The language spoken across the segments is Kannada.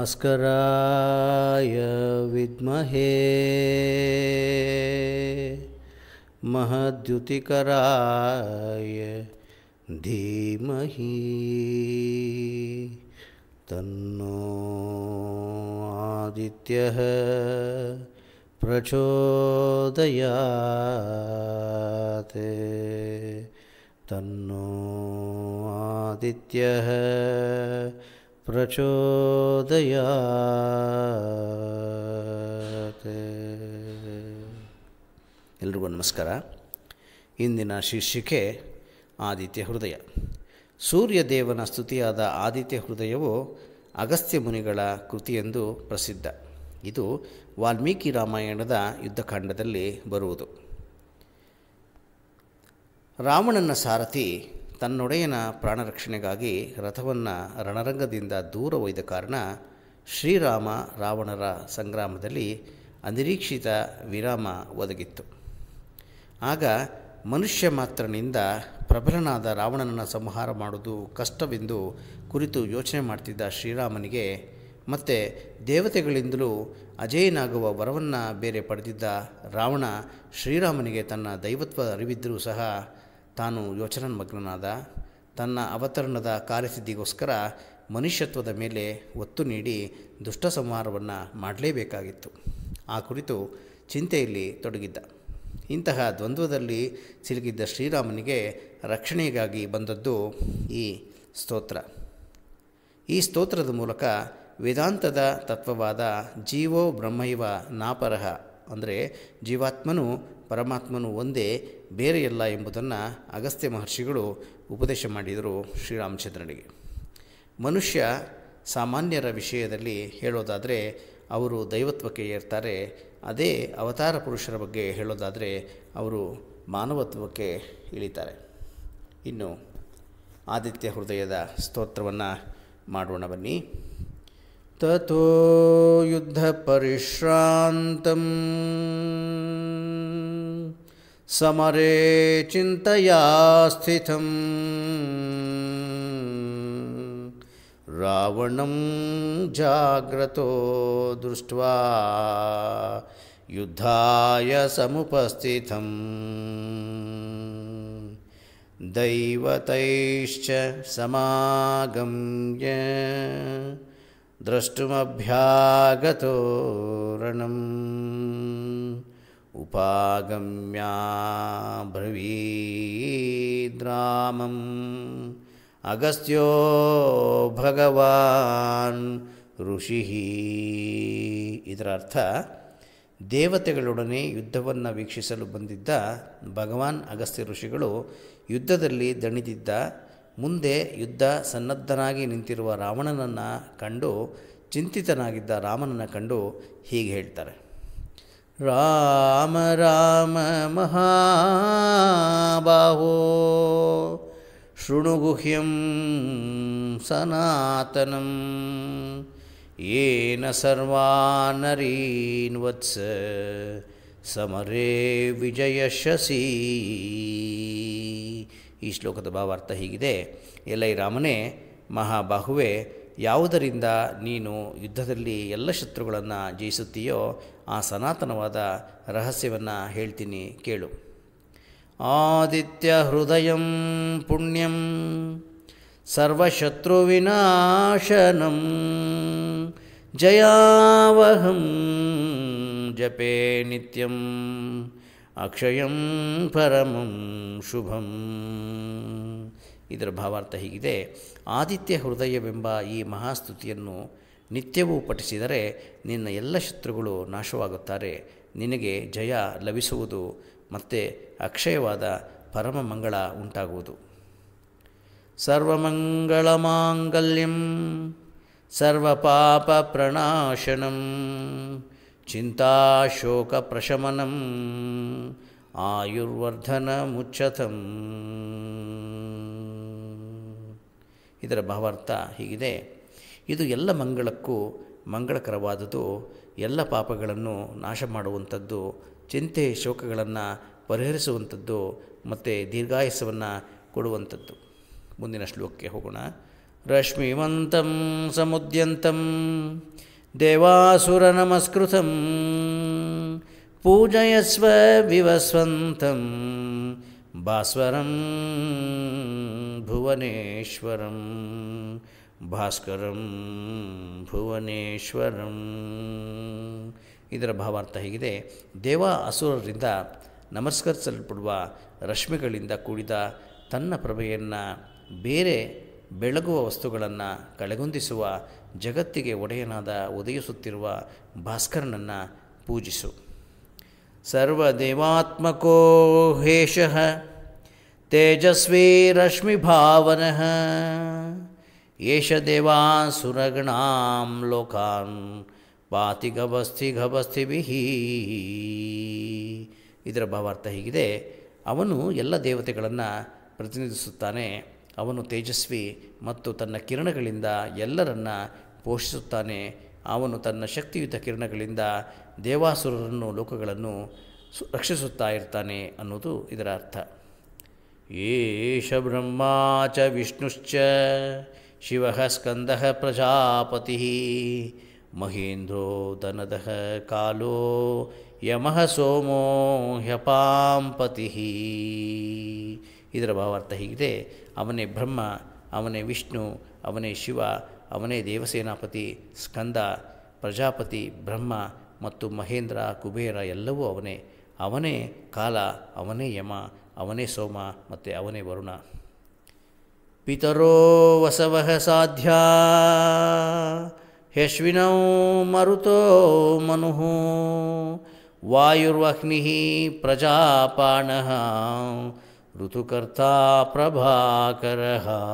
भास्कराय विद्महे महद्युतिकराय धीमहि तन्नो आदित्यः प्रचोदयात् तन्नो आदित्यः ಪ್ರಚೋದಯಾತ್ ಎಲ್ರಿಗೂ ನಮಸ್ಕಾರ ಇಂದಿನ ಶೀರ್ಷಿಕೆ ಆದಿತ್ಯ ಹೃದಯ ಸೂರ್ಯದೇವನ ಸ್ತುತಿಯಾದ ಆದಿತ್ಯ ಹೃದಯವು ಅಗಸ್ತ್ಯ ಮುನಿಗಳ ಕೃತಿಯೆಂದು ಪ್ರಸಿದ್ಧ ಇದು ವಾಲ್ಮೀಕಿ ರಾಮಾಯಣದ ಯುದ್ಧಕಾಂಡದಲ್ಲಿ ಬರುವುದು ರಾವಣನ ಸಾರಥಿ ತನ್ನೊಡೆಯನ ಪ್ರಾಣರಕ್ಷಣೆಗಾಗಿ ರಥವನ್ನು ರಣರಂಗದಿಂದ ದೂರ ಒಯ್ದ ಕಾರಣ ಶ್ರೀರಾಮ ರಾವಣರ ಸಂಗ್ರಾಮದಲ್ಲಿ ಅನಿರೀಕ್ಷಿತ ವಿರಾಮ ಒದಗಿತ್ತು ಆಗ ಮನುಷ್ಯ ಮಾತ್ರನಿಂದ ಪ್ರಬಲನಾದ ರಾವಣನನ್ನು ಸಂಹಾರ ಮಾಡುವುದು ಕಷ್ಟವೆಂದು ಕುರಿತು ಯೋಚನೆ ಮಾಡ್ತಿದ್ದ ಶ್ರೀರಾಮನಿಗೆ ಮತ್ತು ದೇವತೆಗಳಿಂದಲೂ ಅಜೇಯನಾಗುವ ವರವನ್ನು ಬೇರೆ ಪಡೆದಿದ್ದ ರಾವಣ ಶ್ರೀರಾಮನಿಗೆ ತನ್ನ ದೈವತ್ವ ಅರಿವಿದ್ದರೂ ಸಹ ತಾನು ಯೋಚನಾಮಗ್ನನಾದ ತನ್ನ ಅವತರಣದ ಕಾರ್ಯಸಿದ್ಧಿಗೋಸ್ಕರ ಮನುಷ್ಯತ್ವದ ಮೇಲೆ ಒತ್ತು ನೀಡಿ ದುಷ್ಟ ಸಂಹಾರವನ್ನು ಮಾಡಲೇಬೇಕಾಗಿತ್ತು ಆ ಕುರಿತು ಚಿಂತೆಯಲ್ಲಿ ತೊಡಗಿದ್ದ ಇಂತಹ ದ್ವಂದ್ವದಲ್ಲಿ ಸಿಲುಕಿದ್ದ ಶ್ರೀರಾಮನಿಗೆ ರಕ್ಷಣೆಗಾಗಿ ಬಂದದ್ದು ಈ ಸ್ತೋತ್ರ ಈ ಸ್ತೋತ್ರದ ಮೂಲಕ ವೇದಾಂತದ ತತ್ವವಾದ ಜೀವೋ ಬ್ರಹ್ಮೈವ ನಾಪರಹ ಅಂದರೆ ಜೀವಾತ್ಮನು ಪರಮಾತ್ಮನು ಒಂದೇ ಬೇರೆಯಲ್ಲ ಎಂಬುದನ್ನು ಅಗಸ್ತ್ಯ ಮಹರ್ಷಿಗಳು ಉಪದೇಶ ಮಾಡಿದರು ಶ್ರೀರಾಮಚಂದ್ರನಿಗೆ ಮನುಷ್ಯ ಸಾಮಾನ್ಯರ ವಿಷಯದಲ್ಲಿ ಹೇಳೋದಾದರೆ ಅವರು ದೈವತ್ವಕ್ಕೆ ಏರ್ತಾರೆ ಅದೇ ಅವತಾರ ಪುರುಷರ ಬಗ್ಗೆ ಹೇಳೋದಾದರೆ ಅವರು ಮಾನವತ್ವಕ್ಕೆ ಇಳಿತಾರೆ ಇನ್ನು ಆದಿತ್ಯ ಹೃದಯದ ಸ್ತೋತ್ರವನ್ನು ಮಾಡೋಣ ಬನ್ನಿ ತಥೋ ಯುದ್ಧ ಪರಿಶ್ರಾಂತಂ ಸಮರೇ ಚಿಂತೆಯಾ ಸ್ಥಿತಂ ರಾವಣಂ ಜಾಗ್ರತೋ ದೃಷ್ಟ್ವಾ ಯುದ್ಧಾಯ ಸಮುಪಸ್ಥಿತಂ दैवतैश्च समागम्य द्रष्टुमभ्यागतो रणम् उपागम्याब्रवीद्रामम् अगस्त्यो ಭಗವಾನ್ ಋಷಿ ಇದರ ಅರ್ಥ ದೇವತೆಗಳೊಡನೆ ಯುದ್ಧವನ್ನು ವೀಕ್ಷಿಸಲು ಬಂದಿದ್ದ ಭಗವಾನ್ ಅಗಸ್ತ್ಯ ಋಷಿಗಳು ಯುದ್ಧದಲ್ಲಿ ದಣಿದಿದ್ದ ಮುಂದೆ ಯುದ್ಧ ಸನ್ನದ್ಧನಾಗಿ ನಿಂತಿರುವ ರಾವಣನನ್ನು ಕಂಡು ಚಿಂತಿತನಾಗಿದ್ದ ರಾಮನನ್ನು ಕಂಡು ಹೀಗೆ ಹೇಳ್ತಾರೆ ರಾಮ ರಾಮ ಮಹಾಬಾಹೋ ಶೃಣುಗುಹ್ಯಂ ಸನಾತನಂ ಏನ ಸರ್ವಾನರೀನ್ ವತ್ಸ ಸಮರೇ ವಿಜಯಶಸಿ ಈ ಶ್ಲೋಕದ ಭಾವಾರ್ಥ ಹೀಗಿದೆ ಎಲೈ ರಾಮನೇ ಮಹಾಬಾಹುವೆ ಯಾವುದರಿಂದ ನೀನು ಯುದ್ಧದಲ್ಲಿ ಎಲ್ಲ ಶತ್ರುಗಳನ್ನು ಜಯಿಸುತ್ತೀಯೋ ಆ ಸನಾತನವಾದ ರಹಸ್ಯವನ್ನು ಹೇಳ್ತೀನಿ ಕೇಳು ಆದಿತ್ಯ ಹೃದಯಂ ಪುಣ್ಯಂ ಸರ್ವಶತ್ರುವಿನಾಶನಂ ಜಯಾವಹಂ ಜಪೇ ನಿತ್ಯಂ ಅಕ್ಷಯಂ ಪರಮಂ ಶುಭಂ ಇದರ ಭಾವಾರ್ಥ ಹೀಗಿದೆ ಆದಿತ್ಯ ಹೃದಯವೆಂಬ ಈ ಮಹಾಸ್ತುತಿಯನ್ನು ನಿತ್ಯವೂ ಪಠಿಸಿದರೆ ನಿನ್ನ ಎಲ್ಲ ಶತ್ರುಗಳು ನಾಶವಾಗುತ್ತಾರೆ ನಿನಗೆ ಜಯ ಲಭಿಸುವುದು ಮತ್ತು ಅಕ್ಷಯವಾದ ಪರಮ ಮಂಗಳ ಉಂಟಾಗುವುದು ಸರ್ವಮಂಗಳಮಾಂಗಲ್ಯಂ ಸರ್ವಪಾಪ ಪ್ರಣಾಶನಂ ಚಿಂತಾಶೋಕಪ್ರಶಮನಂ ಆಯುರ್ವರ್ಧನ ಮುಚ್ಚತಂ ಇದರ ಭಾವಾರ್ಥ ಹೀಗಿದೆ ಇದು ಎಲ್ಲ ಮಂಗಳಕ್ಕೂ ಮಂಗಳಕರವಾದುದು ಎಲ್ಲ ಪಾಪಗಳನ್ನು ನಾಶ ಮಾಡುವಂಥದ್ದು ಚಿಂತೆ ಶೋಕಗಳನ್ನು ಪರಿಹರಿಸುವಂಥದ್ದು ಮತ್ತು ದೀರ್ಘಾಯಸವನ್ನು ಕೊಡುವಂಥದ್ದು ಮುಂದಿನ ಶ್ಲೋಕಕ್ಕೆ ಹೋಗೋಣ ರಶ್ಮಿವಂತಂ ಸಮುದ್ಯಂತಂ ದೇವಾಸುರನಮಸ್ಕೃತಂ ಪೂಜಯಸ್ವ ವಿವಸ್ವಂತಂ ಭಾಸ್ವರಂ ಭುವನೇಶ್ವರಂ ಭಾಸ್ಕರಂ ಭುವನೇಶ್ವರಂ ಇದರ ಭಾವಾರ್ಥ ಹೀಗಿದೆ ದೇವ ಅಸುರರಿಂದ ನಮಸ್ಕರಿಸಲ್ಪಡುವ ರಶ್ಮಿಗಳಿಂದ ಕೂಡಿದ ತನ್ನ ಪ್ರಭೆಯನ್ನು ಬೇರೆ ಬೆಳಗುವ ವಸ್ತುಗಳನ್ನು ಕಳೆಗುಂದಿಸುವ ಜಗತ್ತಿಗೆ ಒಡೆಯನಾದ ಉದಯಿಸುತ್ತಿರುವ ಭಾಸ್ಕರನನ್ನು ಪೂಜಿಸು ಸರ್ವದೇವಾತ್ಮಕೋ ಹೇಷಃ ತೇಜಸ್ವಿ ರಶ್ಮಿಭಾವನಃ ಏಷ ದೇವಾಸುರಗಣಾಂ ಲೋಕಾನ್ ಪಾತಿ ಗಭಸ್ತಿ ಗಭಸ್ತಿಭಿಃ ಇದರ ಭಾವಾರ್ಥ ಹೀಗಿದೆ ಅವನು ಎಲ್ಲ ದೇವತೆಗಳನ್ನು ಪ್ರತಿನಿಧಿಸುತ್ತಾನೆ ಅವನು ತೇಜಸ್ವಿ ಮತ್ತು ತನ್ನ ಕಿರಣಗಳಿಂದ ಎಲ್ಲರನ್ನ ಪೋಷಿಸುತ್ತಾನೆ ಅವನು ತನ್ನ ಶಕ್ತಿಯುತ ಕಿರಣಗಳಿಂದ ದೇವಾಸುರರನ್ನು ಲೋಕಗಳನ್ನು ಸು ರಕ್ಷಿಸುತ್ತಾ ಇರ್ತಾನೆ ಅನ್ನೋದು ಇದರ ಅರ್ಥ ಏಷ ಬ್ರಹ್ಮ ಚ ವಿಷ್ಣುಶ್ಚ ಶಿವ ಸ್ಕಂದ ಪ್ರಜಾಪತಿ ಮಹೇಂದ್ರೋ ದನದ ಕಾಲೋ ಯಮಃ ಸೋಮೋ ಹ್ಯಪಾಂಪತಿ ಇದರ ಭಾವಾರ್ಥ ಹೀಗಿದೆ ಅವನೇ ಬ್ರಹ್ಮ ಅವನೇ ವಿಷ್ಣು ಅವನೇ ಶಿವ ಅವನೇ ದೇವಸೇನಾಪತಿ ಸ್ಕಂದ ಪ್ರಜಾಪತಿ ಬ್ರಹ್ಮ ಮತ್ತು ಮಹೇಂದ್ರ ಕುಬೇರ ಎಲ್ಲವೂ ಅವನೇ ಅವನೇ ಕಾಲ ಅವನೇ ಯಮ ಅವನೇ ಸೋಮ ಮತ್ತು ಅವನೇ ವರುಣ ಪಿತರೋ ವಸವಃ ಸಾಧ್ಯ ಹ್ಯಶ್ವಿನೌ ಮರುತೋ ಮನು ವಾಯುರ್ವಹ್ನಿ ಪ್ರಜಾಪಾಣ ಋತುಕರ್ತ ಪ್ರಭಾಕರ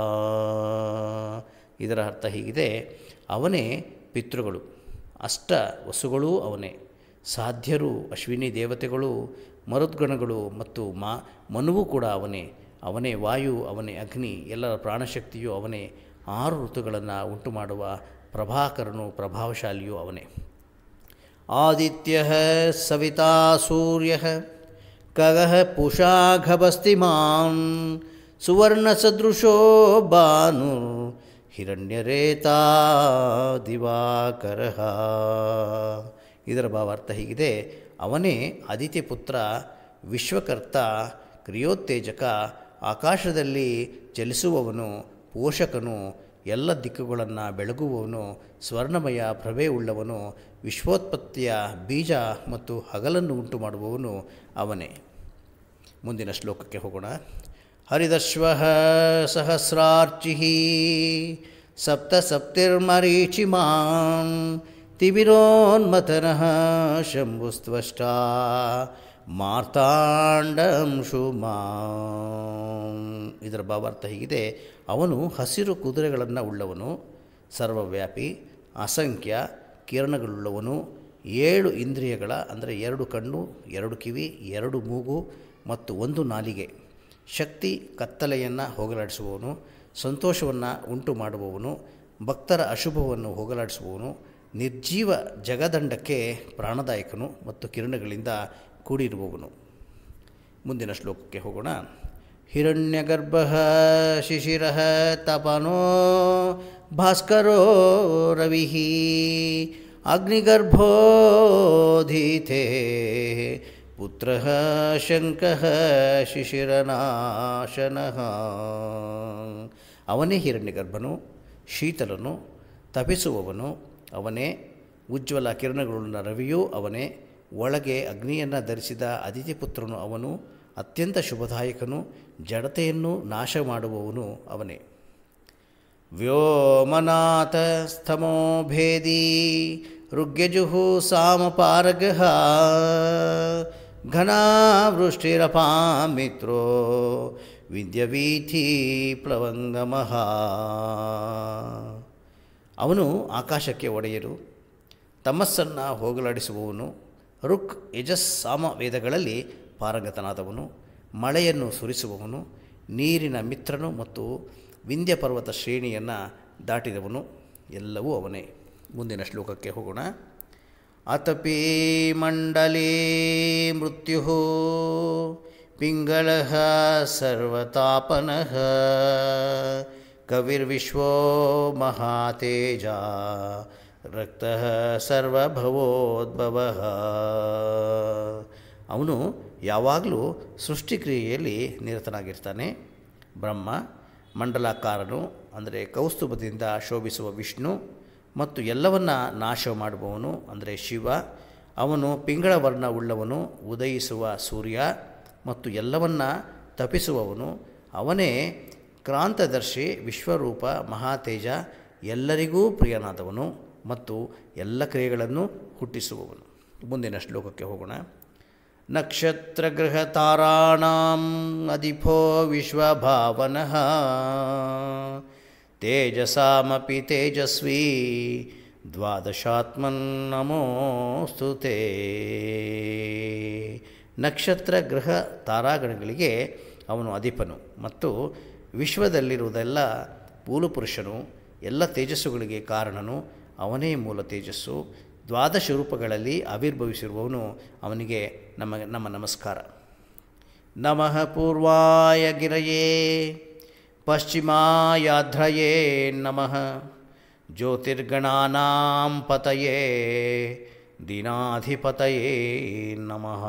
ಇದರ ಅರ್ಥ ಹೀಗಿದೆ ಅವನೇ ಪಿತೃಗಳು ಅಷ್ಟ ವಸುಗಳೂ ಅವನೇ ಸಾಧ್ಯರು ಅಶ್ವಿನಿ ದೇವತೆಗಳು ಮರುದ್ಗಣಗಳು ಮತ್ತು ಮಾ ಮನುವು ಕೂಡ ಅವನೇ ಅವನೇ ವಾಯು ಅವನೇ ಅಗ್ನಿ ಎಲ್ಲರ ಪ್ರಾಣಶಕ್ತಿಯು ಅವನೇ ಆರು ಋತುಗಳನ್ನು ಉಂಟು ಮಾಡುವ ಪ್ರಭಾಕರನು ಪ್ರಭಾವಶಾಲಿಯೂ ಅವನೇ ಆದಿತ್ಯ ಸವಿತಾ ಸೂರ್ಯ ಖಗಃ ಪುಷಾ ಖಭಸ್ತಿಮಾನ್ ಸುವರ್ಣಸದೃಶೋ ಭಾನು ಹಿರಣ್ಯರೇತಾ ದಿವಾಕರ ಇದರ ಭಾವಾರ್ಥ ಹೀಗಿದೆ ಅವನೇ ಆದಿತ್ಯ ಪುತ್ರ ವಿಶ್ವಕರ್ತ ಕ್ರಿಯೋತ್ತೇಜಕ ಆಕಾಶದಲ್ಲಿ ಚಲಿಸುವವನು ಪೋಷಕನು ಎಲ್ಲ ದಿಕ್ಕುಗಳನ್ನು ಬೆಳಗುವವನು ಸ್ವರ್ಣಮಯ ಪ್ರಭೆ ಉಳ್ಳವನು ವಿಶ್ವೋತ್ಪತ್ತಿಯ ಬೀಜ ಮತ್ತು ಹಗಲನ್ನು ಉಂಟು ಮಾಡುವವನು ಅವನೇ ಮುಂದಿನ ಶ್ಲೋಕಕ್ಕೆ ಹೋಗೋಣ ಹರಿದಶ್ವ ಸಹಸ್ರಾರ್ಚಿ ಸಪ್ತ ಸಪ್ತಿರ್ಮರೀಚಿಮಾನ್ ತಿಮಿರೋನ್ಮಥನಃ ಶಂಭುಸ್ತ್ವಷ್ಟ ಮಾರ್ತಾಂಡಂಶುಮಾಂ ಇದರ ಭಾವಾರ್ಥ ಹೀಗಿದೆ ಅವನು ಹಸಿರು ಕುದುರೆಗಳನ್ನು ಉಳ್ಳವನು ಸರ್ವವ್ಯಾಪಿ ಅಸಂಖ್ಯ ಕಿರಣಗಳುಳ್ಳವನು ಏಳು ಇಂದ್ರಿಯಗಳ ಅಂದರೆ ಎರಡು ಕಣ್ಣು ಎರಡು ಕಿವಿ ಎರಡು ಮೂಗು ಮತ್ತು ಒಂದು ನಾಲಿಗೆ ಶಕ್ತಿ ಕತ್ತಲೆಯನ್ನು ಹೋಗಲಾಡಿಸುವವನು ಸಂತೋಷವನ್ನು ಉಂಟು ಮಾಡುವವನು ಭಕ್ತರ ಅಶುಭವನ್ನು ಹೋಗಲಾಡಿಸುವವನು ನಿರ್ಜೀವ ಜಗದಂಡಕ್ಕೆ ಪ್ರಾಣದಾಯಕನು ಮತ್ತು ಕಿರಣಗಳಿಂದ ಕೂಡಿರುವವನು ಮುಂದಿನ ಶ್ಲೋಕಕ್ಕೆ ಹೋಗೋಣ ಹಿರಣ್ಯಗರ್ಭ ಶಿಶಿರ ತಪನೋ ಭಾಸ್ಕರೋ ರವಿ ಅಗ್ನಿಗರ್ಭೋಧೀತೆ ಪುತ್ರ ಶಂಕ ಶಿಶಿರನಾಶನ ಅವನೇ ಹಿರಣ್ಯಗರ್ಭನು ಶೀತಲನು ತಪಿಸುವವನು ಅವನೇ ಉಜ್ವಲ ಕಿರಣಗಳುಳ್ಳ ರವಿಯೂ ಅವನೇ ಒಳಗೆ ಅಗ್ನಿಯನ್ನು ಧರಿಸಿದ ಅದಿತಿಪುತ್ರನು ಅವನು ಅತ್ಯಂತ ಶುಭದಾಯಕನು ಜಡತೆಯನ್ನು ನಾಶ ಮಾಡುವವನು ಅವನೇ ವ್ಯೋಮನಾಥ ಸ್ಥಮೋ ಭೇದಿ ಋಗ್ಯಜುಹು ಸಾಮಪಾರಗ ಘನಾವೃಷ್ಟಿರಪಾಮಿತ್ರೋ ವಿದ್ಯವೀಥಿ ಪ್ಲವಂಗಮಃ ಅವನು ಆಕಾಶಕ್ಕೆ ಒಡೆಯರು ತಮಸ್ಸನ್ನು ಹೋಗಲಾಡಿಸುವವನು ರುಕ್ ಯಜಸ್ ಸಾಮ ವೇದಗಳಲ್ಲಿ ಪಾರಂಗತನಾದವನು ಮಳೆಯನ್ನು ಸುರಿಸುವವನು ನೀರಿನ ಮಿತ್ರನು ಮತ್ತು ವಿಂಧ್ಯ ಪರ್ವತ ಶ್ರೇಣಿಯನ್ನು ದಾಟಿದವನು ಎಲ್ಲವೂ ಅವನೇ ಮುಂದಿನ ಶ್ಲೋಕಕ್ಕೆ ಹೋಗೋಣ ಅತಪಿ ಮಂಡಲೇ ಮೃತ್ಯು ಪಿಂಗಳ ಸರ್ವತಾಪನ ಕವಿರ್ವಿಶ್ವೋ ಮಹಾತೇಜ ರಕ್ತ ಸರ್ವಭವೋದ್ಭವ ಅವನು ಯಾವಾಗಲೂ ಸೃಷ್ಟಿಕ್ರಿಯೆಯಲ್ಲಿ ನಿರತನಾಗಿರ್ತಾನೆ ಬ್ರಹ್ಮ ಮಂಡಲಾಕಾರನು ಅಂದರೆ ಕೌಸ್ತುಭದಿಂದ ಶೋಭಿಸುವ ವಿಷ್ಣು ಮತ್ತು ಎಲ್ಲವನ್ನ ನಾಶ ಮಾಡುವವನು ಅಂದರೆ ಶಿವ ಅವನು ಪಿಂಗಳ ವರ್ಣ ಉಳ್ಳವನು ಉದಯಿಸುವ ಸೂರ್ಯ ಮತ್ತು ಎಲ್ಲವನ್ನ ತಪಿಸುವವನು ಅವನೇ ಕ್ರಾಂತದರ್ಶಿ ವಿಶ್ವರೂಪ ಮಹಾತೇಜ ಎಲ್ಲರಿಗೂ ಪ್ರಿಯನಾದವನು ಮತ್ತು ಎಲ್ಲ ಕ್ರಿಯೆಗಳನ್ನು ಹುಟ್ಟಿಸುವವನು ಮುಂದಿನ ಶ್ಲೋಕಕ್ಕೆ ಹೋಗೋಣ ನಕ್ಷತ್ರಗೃಹ ತಾರಾಣಾಂ ಅಧಿಪೋ ವಿಶ್ವಭಾವನಃ ತೇಜಸಾಮಪಿ ತೇಜಸ್ವಿ ದ್ವಾದಶಾತ್ಮನ್ ನಮೋಸ್ತು ತೇ ನಕ್ಷತ್ರ ಗ್ರಹ ತಾರಾಗಣಗಳಿಗೆ ಅವನು ಅಧಿಪನು ಮತ್ತು ವಿಶ್ವದಲ್ಲಿರುವುದೆಲ್ಲ ಮೂಲಪುರುಷನು ಎಲ್ಲ ತೇಜಸ್ಸುಗಳಿಗೆ ಕಾರಣನು ಅವನೇ ಮೂಲ ತೇಜಸ್ಸು ದ್ವಾದಶ ರೂಪಗಳಲ್ಲಿ ಆವಿರ್ಭವಿಸಿರುವವನು ಅವನಿಗೆ ನಮ್ಮ ನಮ್ಮ ನಮಸ್ಕಾರ ನಮಃ ಪೂರ್ವಾಯ ಗಿರಯೇ ಪಶ್ಚಿಮಾಯಾಧ್ರಯೇ ನಮಃ ಜ್ಯೋತಿರ್ಗಣಾನಾಂ ಪತಯೇ ದೀನಾಧಿಪತಯೇ ನಮಃ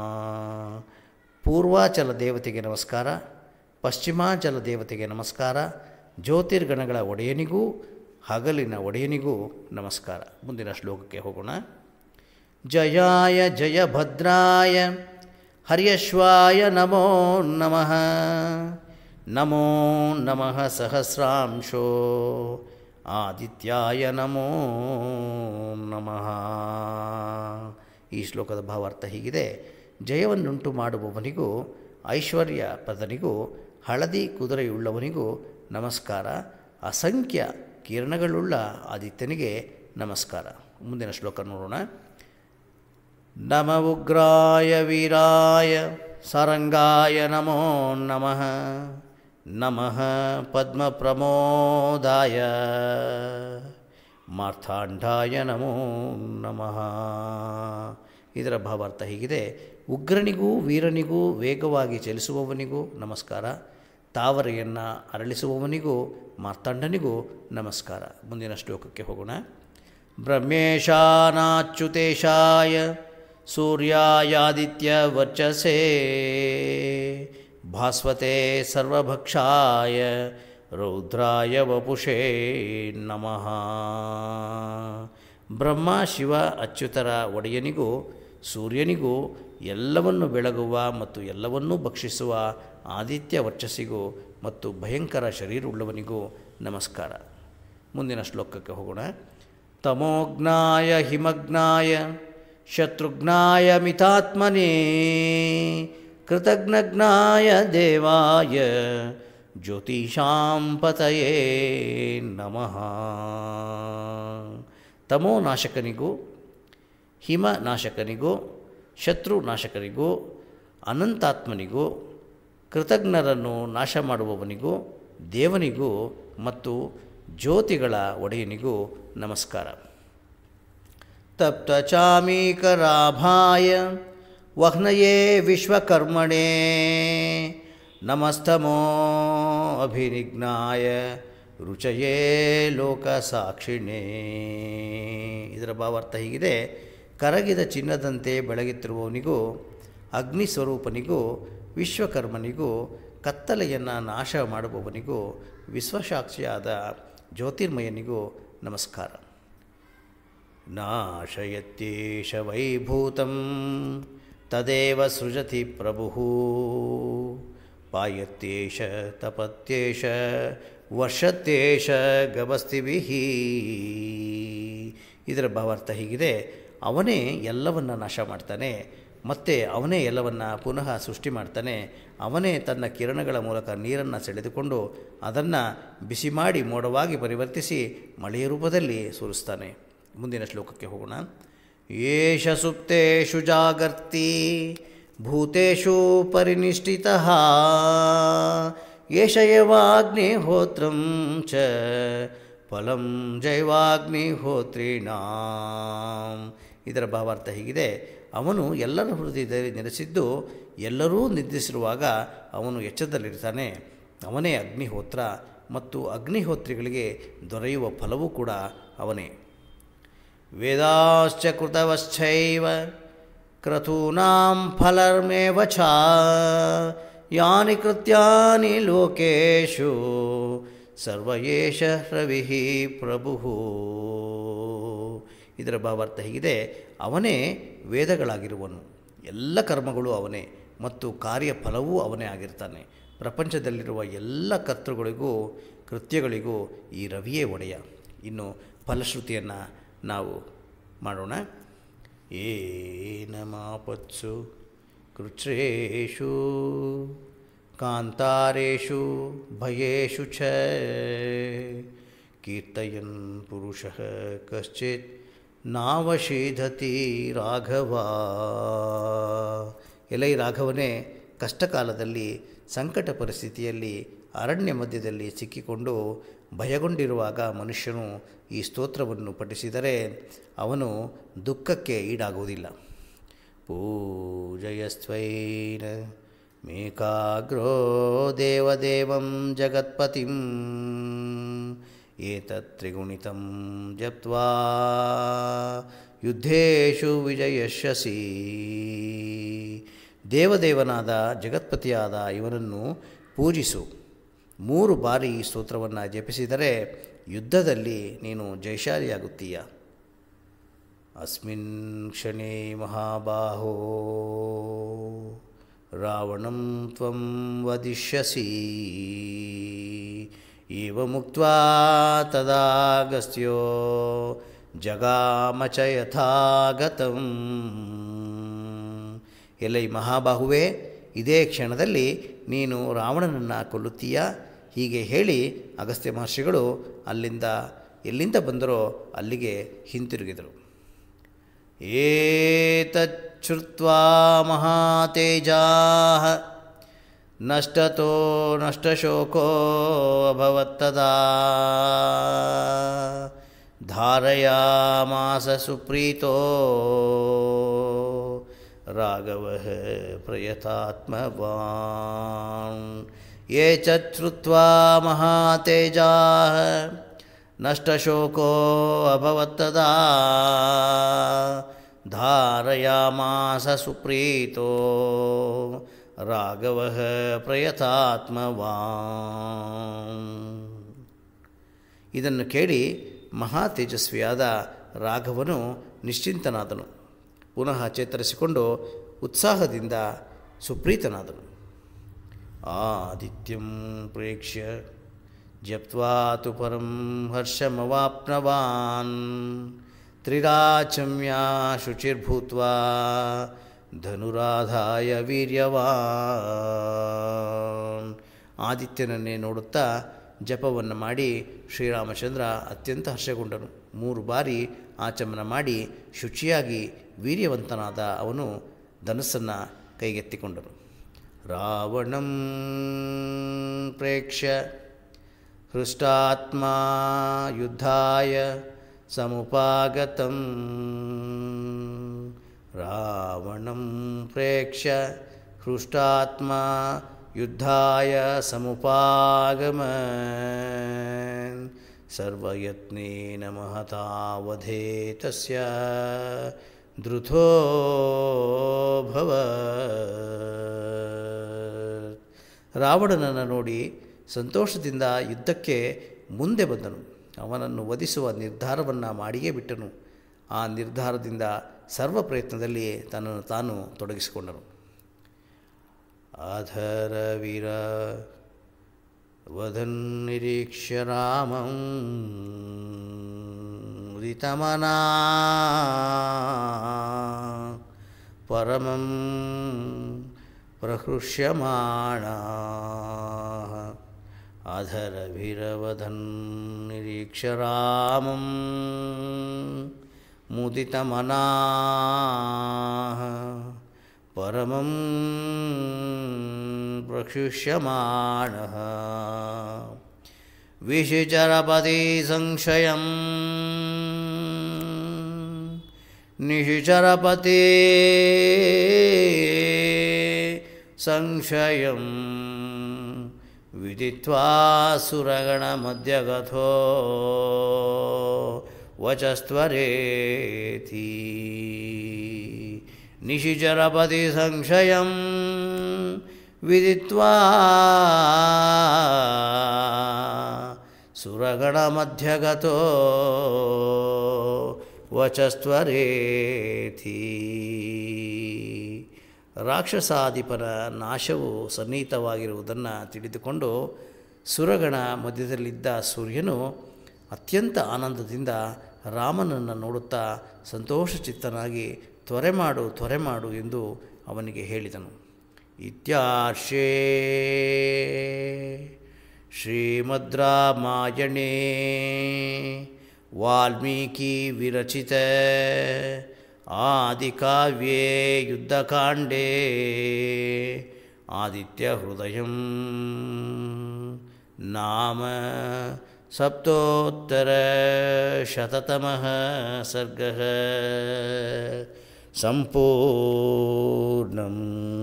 ಪೂರ್ವಾಚಲ ದೇವತೆಗೆ ನಮಸ್ಕಾರ ಪಶ್ಚಿಮಾಚಲ ದೇವತೆಗೆ ನಮಸ್ಕಾರ ಜ್ಯೋತಿರ್ಗಣಗಳ ಒಡೆಯನಿಗೂ ಹಗಲಿನ ಒಡೆಯನಿಗೂ ನಮಸ್ಕಾರ ಮುಂದಿನ ಶ್ಲೋಕಕ್ಕೆ ಹೋಗೋಣ ಜಯಾಯ ಜಯ ಭದ್ರಾಯ ಹರ್ಯಶ್ವಾಯ ನಮೋ ನಮಃ ನಮೋ ನಮಃ ಸಹಸ್ರಾಂಶೋ ಆದಿತ್ಯಾಯ ನಮೋ ನಮಃ ಈ ಶ್ಲೋಕದ ಭಾವಾರ್ಥ ಹೀಗಿದೆ ಜಯವನ್ನುಂಟು ಮಾಡುವವನಿಗೂ ಐಶ್ವರ್ಯ ಪದನಿಗೂ ಹಳದಿ ಕುದುರೆಯುಳ್ಳವನಿಗೂ ನಮಸ್ಕಾರ ಅಸಂಖ್ಯ ಕಿರಣಗಳುಳ್ಳ ಆದಿತ್ಯನಿಗೆ ನಮಸ್ಕಾರ ಮುಂದಿನ ಶ್ಲೋಕ ನೋಡೋಣ ನಮ ಉಗ್ರಾಯ ವೀರಾಯ ಸಾರಂಗಾಯ ನಮೋ ನಮಃ ನಮಃ ಪದ್ಮಪ್ರಮೋದಾಯ ಮಾರ್ಥಾಂಡಾಯ ನಮೋ ನಮಃ ಇದರ ಭಾವಾರ್ಥ ಹೀಗಿದೆ ಉಗ್ರನಿಗೂ ವೀರನಿಗೂ ವೇಗವಾಗಿ ಚಲಿಸುವವನಿಗೂ ನಮಸ್ಕಾರ ತಾವರೆಯನ್ನು ಅರಳಿಸುವವನಿಗೂ ಮಾರ್ತಾಂಡನಿಗೂ ನಮಸ್ಕಾರ ಮುಂದಿನ ಶ್ಲೋಕಕ್ಕೆ ಹೋಗೋಣ ಬ್ರಹ್ಮೇಶಾನಾಚ್ಯುತೇಶಾಯ ಸೂರ್ಯಾಯಾದಿತ್ಯ ವರ್ಚಸೇ ಭಾಸ್ವತೆ ಸರ್ವಭಕ್ಷಾಯ ರೌದ್ರಾಯ ವಪುಷೇ ನಮಃ ಬ್ರಹ್ಮ ಶಿವ ಅಚ್ಯುತರ ಒಡೆಯನಿಗೂ ಸೂರ್ಯನಿಗೂ ಎಲ್ಲವನ್ನು ಬೆಳಗುವ ಮತ್ತು ಎಲ್ಲವನ್ನೂ ಭಕ್ಷಿಸುವ ಆದಿತ್ಯ ವರ್ಚಸ್ಸಿಗೂ ಮತ್ತು ಭಯಂಕರ ಶರೀರವುಳ್ಳವನಿಗೂ ನಮಸ್ಕಾರ ಮುಂದಿನ ಶ್ಲೋಕಕ್ಕೆ ಹೋಗೋಣ ತಮೋಜ್ಞಾಯ ಹಿಮಜ್ಞಾಯ ಶತ್ರುಘ್ನಾಯ ಮಿತಾತ್ಮನೇ ಕೃತಜ್ಞಜ್ಞಾಯ ದೇವಾಯ ಜ್ಯೋತಿಷಾಂ ಪತಯೇ ನಮಃ ತಮೋ ನಾಶಕನಿಗೂ ಹಿಮ ನಾಶಕನಿಗೂ ಶತ್ರು ನಾಶಕನಿಗೂ ಅನಂತಾತ್ಮನಿಗೂ ಕೃತಜ್ಞರನ್ನು ನಾಶ ಮಾಡುವವನಿಗೂ ದೇವನಿಗೂ ಮತ್ತು ಜ್ಯೋತಿಗಳ ಒಡೆಯನಿಗೂ ನಮಸ್ಕಾರ ತಪ್ತಚಾಮೀಕರಾಭಾಯ ವಹ್ನಯೇ ವಿಶ್ವಕರ್ಮಣೇ ನಮಸ್ತಮೋ ಅಭಿನಿಘ್ನಾಯ ರುಚಯೇ ಲೋಕಸಾಕ್ಷಿಣೇ ಇದರ ಭಾವಾರ್ಥ ಹೀಗಿದೆ ಕರಗಿದ ಚಿನ್ನದಂತೆ ಬೆಳಗುತ್ತಿರುವವನಿಗೂ ಅಗ್ನಿ ಸ್ವರೂಪನಿಗೂ ವಿಶ್ವಕರ್ಮನಿಗೂ ಕತ್ತಲೆಯನ್ನು ನಾಶ ಮಾಡುವವನಿಗೂ ವಿಶ್ವಸಾಕ್ಷಿಯಾದ ಜ್ಯೋತಿರ್ಮಯನಿಗೂ ನಮಸ್ಕಾರ ನಾಶಯತ್ಯೇಷ ವೈಭೂತಂ ತದೇವ ಸೃಜತಿ ಪ್ರಭು ಪಾಯತ್ಯೇಷ ತಪತ್ಯೇಷ ವರ್ಷತ್ಯೇಷ ಗವಸ್ತಿಭಿಃ ಇದರ ಭಾವಾರ್ಥ ಹೀಗಿದೆ ಅವನೇ ಎಲ್ಲವನ್ನು ನಾಶ ಮಾಡ್ತಾನೆ ಮತ್ತು ಅವನೇ ಎಲ್ಲವನ್ನು ಪುನಃ ಸೃಷ್ಟಿ ಮಾಡ್ತಾನೆ ಅವನೇ ತನ್ನ ಕಿರಣಗಳ ಮೂಲಕ ನೀರನ್ನು ಸೆಳೆದುಕೊಂಡು ಅದನ್ನು ಬಿಸಿ ಮಾಡಿ ಮೋಡವಾಗಿ ಪರಿವರ್ತಿಸಿ ಮಳೆಯ ರೂಪದಲ್ಲಿ ಸುರಿಸ್ತಾನೆ ಮುಂದಿನ ಶ್ಲೋಕಕ್ಕೆ ಹೋಗೋಣ ಏಷ ಸುಪ್ತೇಷು ಜಾಗರ್ತಿ ಭೂತೇಷು ಪರಿನಿಷ್ಠಿತಃ ಏಷ ಯವಾಗ್ನಿಹೋತ್ರಂ ಚ ಫಲಂ ಜೈವಾಗ್ನಿಹೋತ್ರೀಣಾಂ ಇದರ ಭಾವಾರ್ಥ ಹೀಗಿದೆ ಅವನು ಎಲ್ಲರ ಹೃದಯದಲ್ಲಿ ನೆಲೆಸಿದ್ದು ಎಲ್ಲರೂ ನಿದ್ರಿಸಿರುವಾಗ ಅವನು ಎಚ್ಚರದಲ್ಲಿರ್ತಾನೆ ಅವನೇ ಅಗ್ನಿಹೋತ್ರ ಮತ್ತು ಅಗ್ನಿಹೋತ್ರಿಗಳಿಗೆ ದೊರೆಯುವ ಫಲವೂ ಕೂಡ ಅವನೇ ವೇದಾಶ್ಚ ಕೃತವಶ್ಚೈವ ಕ್ರತೂನಾಂ ಫಲರ್ಮೇವ ಚ ಯಾನಿ ಕೃತ್ಯಾನಿ ಲೋಕೇಶು ಸರ್ವಯೇಷ ರವಿ ಪ್ರಭು ಇದರ ಭಾವಾರ್ಥ ಹೀಗಿದೆ ಅವನೇ ವೇದಗಳಾಗಿರುವನು ಎಲ್ಲ ಕರ್ಮಗಳು ಅವನೇ ಮತ್ತು ಕಾರ್ಯಫಲವೂ ಅವನೇ ಆಗಿರ್ತಾನೆ ಪ್ರಪಂಚದಲ್ಲಿರುವ ಎಲ್ಲ ಕರ್ತೃಗಳಿಗೂ ಕೃತ್ಯಗಳಿಗೂ ಈ ರವಿಯೇ ಒಡೆಯ ಇನ್ನು ಫಲಶ್ರುತಿಯನ್ನು ನಾವು ಮಾಡೋಣ ಏನ ಮಾಪತ್ಸು ಕೃಚ್ರೇಷು ಕಾಂತಾರೇಷು ಭಯೇಷು ಚ ಕೀರ್ತಯನ್ ಪುರುಷಃ ಕಶ್ಚಿತ್ ನಾವಶೀಧತಿ ರಾಘವ ಎಲೈ ರಾಘವನೇ ಕಷ್ಟಕಾಲದಲ್ಲಿ ಸಂಕಟ ಪರಿಸ್ಥಿತಿಯಲ್ಲಿ ಅರಣ್ಯ ಮಧ್ಯದಲ್ಲಿ ಸಿಕ್ಕಿಕೊಂಡು ಭಯಗೊಂಡಿರುವಾಗ ಮನುಷ್ಯನು ಈ ಸ್ತೋತ್ರವನ್ನು ಪಠಿಸಿದರೆ ಅವನು ದುಃಖಕ್ಕೆ ಈಡಾಗುವುದಿಲ್ಲ ಪೂಜಯಸ್ತ್ವೈನ ಮೇಕಾಗ್ರೋ ದೇವದೇವಂ ಜಗತ್ಪತಿಂ ಏತತ್ರಿಗುಣಿತಂ ಜಪ್ತ್ವಾ ಯುದ್ಧೇಶು ವಿಜಯಶಸಿ ದೇವದೇವನಾದ ಜಗತ್ಪತಿಯಾದ ಇವನನ್ನು ಪೂಜಿಸು ಮೂರು ಬಾರಿ ಈ ಸ್ತೋತ್ರವನ್ನು ಜಪಿಸಿದರೆ ಯುದ್ಧದಲ್ಲಿ ನೀನು ಜಯಶಾಲಿಯಾಗುತ್ತೀಯ ಅಸ್ಮಿನ್ ಕ್ಷಣೇ ಮಹಾಬಾಹೋ ರಾವಣಂ ತ್ವಂ ವದಿಷ್ಯಸಿ ಇವ ಮುಕ್ತ್ವಾ ತದಾಗಸ್ತ್ಯೋ ಜಗಾಮಚ ಯಥಾಗತಂ ಎಲೈ ಮಹಾಬಾಹುವೆ ಇದೇ ಕ್ಷಣದಲ್ಲಿ ನೀನು ರಾವಣನನ್ನು ಕೊಲ್ಲುತ್ತೀಯ ಹೀಗೆ ಹೇಳಿ ಅಗಸ್ತ್ಯ ಮಹರ್ಷಿಗಳು ಅಲ್ಲಿಂದ ಎಲ್ಲಿಂದ ಬಂದರೋ ಅಲ್ಲಿಗೆ ಹಿಂತಿರುಗಿದರು ಏತಚ್ಛ್ರುತ್ವಾ ಮಹಾತೇಜಾ ನಷ್ಟತೋ ನಷ್ಟಶೋಕೋ ಅಭವತ್ತದಾ ಧಾರಯಾಮಾಸ ಸುಪ್ರೀತೋ ರಾಘವ ಪ್ರಯತಾತ್ಮವಾನ್ ಯೇ ಚಶ್ರುತ್ವಾ ಮಹಾತೇಜಾ ನಷ್ಟಶೋಕೋ ಅಭವತ್ತದಾ ಧಾರಯಾಮಾಸ ಸುಪ್ರೀತೋ ರಾಘವ ಪ್ರಯತಾತ್ಮವಾನ್ ಇದನ್ನು ಕೇಳಿ ಮಹಾ ತೇಜಸ್ವಿಯಾದ ರಾಘವನು ನಿಶ್ಚಿಂತನಾದನು ಪುನಃ ಚೇತರಿಸಿಕೊಂಡು ಉತ್ಸಾಹದಿಂದ ಸುಪ್ರೀತನಾದನು ಆದಿತ್ಯಂ ಪ್ರೇಕ್ಷ್ಯ ಜಪ್ತ್ವಾ ತು ಪರಂ ಹರ್ಷಮವಾಪ್ನವಾನ್ ತ್ರಿರಾಚಮ್ಯ ಶುಚಿರ್ಭೂತ್ವಾ ಧನುರಾಧಾಯ ವೀರ್ಯವಾನ್ ಆದಿತ್ಯನನ್ನೇ ನೋಡುತ್ತಾ ಜಪವನ್ನು ಮಾಡಿ ಶ್ರೀರಾಮಚಂದ್ರ ಅತ್ಯಂತ ಹರ್ಷಗೊಂಡನು ಮೂರು ಬಾರಿ ಆಚಮನ ಮಾಡಿ ಶುಚಿಯಾಗಿ ವೀರ್ಯವಂತನಾದ ಅವನು ಧನಸ್ಸನ್ನು ಕೈಗೆತ್ತಿಕೊಂಡನು ರಾವಣಂ ಪ್ರೇಕ್ಷ್ಯ ಹೃಷ್ಟಾತ್ಮ ಯುದ್ಧಾಯ ಸಮುಪಾಗತಂ ರಾವಣಂ ಪ್ರೇಕ್ಷ್ಯ ಹೃಷ್ಟಾತ್ಮ ಯುದ್ಧಾಯ ಸಮುಪಾಗಮ ಸರ್ವಯತ್ನೇನ ಮಹತಾವಧೇ ತಸ್ಯ ಧೃತೋ ಭವ ರಾವಣನನ್ನು ನೋಡಿ ಸಂತೋಷದಿಂದ ಯುದ್ಧಕ್ಕೆ ಮುಂದೆ ಬಂದನು ಅವನನ್ನು ವಧಿಸುವ ನಿರ್ಧಾರವನ್ನು ಮಾಡಿಯೇ ಬಿಟ್ಟನು ಆ ನಿರ್ಧಾರದಿಂದ ಸರ್ವ ಪ್ರಯತ್ನದಲ್ಲಿ ತನ್ನನ್ನು ತಾನು ತೊಡಗಿಸಿಕೊಂಡನು ಅಧರ ವೀರ ವಧನ್ನಿರೀಕ್ಷ್ಯ ರಾಮಂ ಉದಿತಮನಾ ಪರಮಂ ಪ್ರಹೃಷ್ಯಮಾಣ ಅಧರಭಿರವಧನ್ನಿರೀಕ್ಷ್ಯ ರಾಮಂ ಮುದಿತಮನಾ ಪರಮಂ ಪ್ರಕ್ಷುಷ್ಯಮಾಣಃ ವಿಷಿಚರಪದಿ ಸಂಶಯಂ ನಿಶಿಚರಪತಿ ಸಂಶಯಂ ವಿದಿತ್ವಾ ಸುರಗಣಮಧ್ಯಗಥೋ ವಚಸ್ತ್ವರೇತಿ ನಿಶಿಚರಪತಿ ಸಂಶಯಂ ವಿದಿತ್ವಾ ಸುರಗಣಮಧ್ಯಗತೋ ವಚಸ್ತ್ವರೇತಿ ರಾಕ್ಷಸಾಧಿಪನ ನಾಶವು ಸನ್ನಿಹಿತವಾಗಿರುವುದನ್ನು ತಿಳಿದುಕೊಂಡು ಸುರಗಣ ಮಧ್ಯದಲ್ಲಿದ್ದ ಸೂರ್ಯನು ಅತ್ಯಂತ ಆನಂದದಿಂದ ರಾಮನನ್ನು ನೋಡುತ್ತಾ ಸಂತೋಷಚಿತ್ತನಾಗಿ ತ್ವರೆ ಮಾಡು ತ್ವರೆ ಮಾಡು ಎಂದು ಅವನಿಗೆ ಹೇಳಿದನು ಇತ್ಯಾರ್ಷೇ ಶ್ರೀಮದ್ರಾಮಾಯಣೇ ವಾಲ್ಮೀಕಿ ವಿರಚಿತ ಆದಿಕಾವ್ಯೇ ಯುದ್ಧಕಾಂಡೇ ಆದಿತ್ಯಹೃದಯಂ ನಾಮ सप्तोत्तरशततमः सर्गः सम्पूर्णं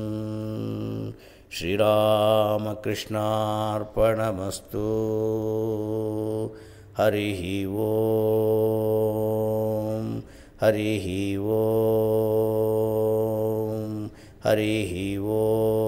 श्रीरामकृष्णार्पणमस्तु हरिः ॐ हरिः ॐ हरिः ॐ